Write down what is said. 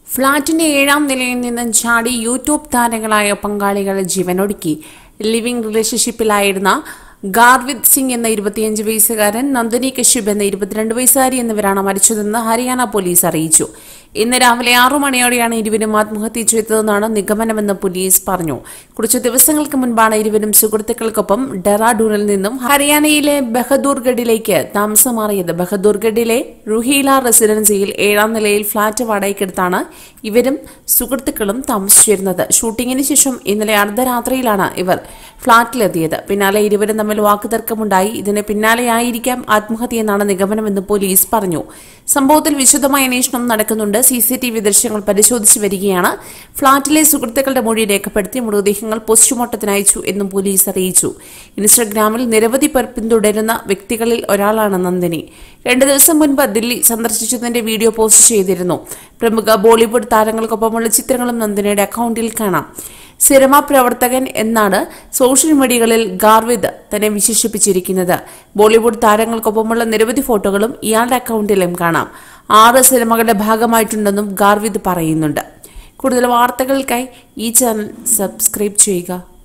ഫ്ളാറ്റിന്റെ ഏഴാം നിലയിൽ നിന്നും ചാടി യൂട്യൂബ് താരങ്ങളായ പങ്കാളികളെ ജീവനൊടുക്കി ലിവിംഗ് റിലേഷൻഷിപ്പിലായിരുന്ന ഗാർവിത് സിംഗ് എന്ന ഇരുപത്തിയഞ്ച് വയസ്സുകാരൻ നന്ദിനി കശ്യപ് എന്ന ഇരുപത്തിരണ്ട് വയസ്സുകാരി എന്നിവരാണ് മരിച്ചതെന്ന് ഹരിയാന പോലീസ് അറിയിച്ചു ഇന്ന് രാവിലെ ആറു മണിയോടെയാണ് ഇരുവരും ആത്മഹത്യ ചെയ്തതെന്നാണ് നിഗമനമെന്ന് പോലീസ് പറഞ്ഞു കുറച്ചു ദിവസങ്ങൾക്ക് മുൻപാണ് ഇരുവരും സുഹൃത്തുക്കൾക്കൊപ്പം ഡെറാഡൂണിൽ നിന്നും ഹരിയാനയിലെ ബഹദൂർഗഡിലേക്ക് താമസം മാറിയത് ബഹദൂർഗഡിലെ റുഹീല റെസിഡൻസിയിൽ ഏഴാം നിലയിൽ ഫ്ളാറ്റ് വാടകയ്ക്കെടുത്താണ് ഇവരും സുഹൃത്തുക്കളും താമസിച്ചിരുന്നത് ഷൂട്ടിങ്ങിന് ശേഷം ഇന്നലെ അർദ്ധരാത്രിയിലാണ് ഇവർ ഫ്ളാറ്റിലെത്തിയത് പിന്നാലെ ഇരുവരും തമ്മിൽ വാക്കുതർക്കമുണ്ടായി ഇതിന് പിന്നാലെയായിരിക്കാം ആത്മഹത്യയെന്നാണ് നിഗമനമെന്ന് പോലീസ് പറഞ്ഞു സംഭവത്തിൽ വിശദമായ അന്വേഷണം നടക്കുന്നുണ്ട് സി സി ടി വി ദൃശ്യങ്ങൾ പരിശോധിച്ചു വരികയാണ് ഫ്ളാറ്റിലെ സുഹൃത്തുക്കളുടെ മൊഴി രേഖപ്പെടുത്തി മൃതദേഹങ്ങൾ പോസ്റ്റ്മോർട്ടത്തിന് അയച്ചു എന്നും പോലീസ് അറിയിച്ചു ഇൻസ്റ്റഗ്രാമിൽ നിരവധി പേർ പിന്തുടരുന്ന വ്യക്തികളിൽ ഒരാളാണ് നന്ദിനി രണ്ടു ദിവസം മുൻപ് ദില്ലി സന്ദർശിച്ചതിന്റെ വീഡിയോ പോസ്റ്റ് ചെയ്തിരുന്നു പ്രമുഖ ബോളിവുഡ് താരങ്ങൾക്കൊപ്പമുള്ള ചിത്രങ്ങളും നന്ദിനിയുടെ അക്കൗണ്ടിൽ കാണാം സിനിമ പ്രവർത്തകൻ എന്നാണ് സോഷ്യൽ മീഡിയകളിൽ ഗാർവിദ് തന്നെ വിശേഷിപ്പിച്ചിരിക്കുന്നത് ബോളിവുഡ് താരങ്ങൾക്കൊപ്പമുള്ള നിരവധി ഫോട്ടോകളും ഇയാളുടെ അക്കൗണ്ടിലും കാണാം ആറ് സിനിമകളുടെ ഭാഗമായിട്ടുണ്ടെന്നും ഗാർവിദ് പറയുന്നുണ്ട് കൂടുതൽ വാർത്തകൾക്കായി ഈ ചാനൽ സബ്സ്ക്രൈബ് ചെയ്യുക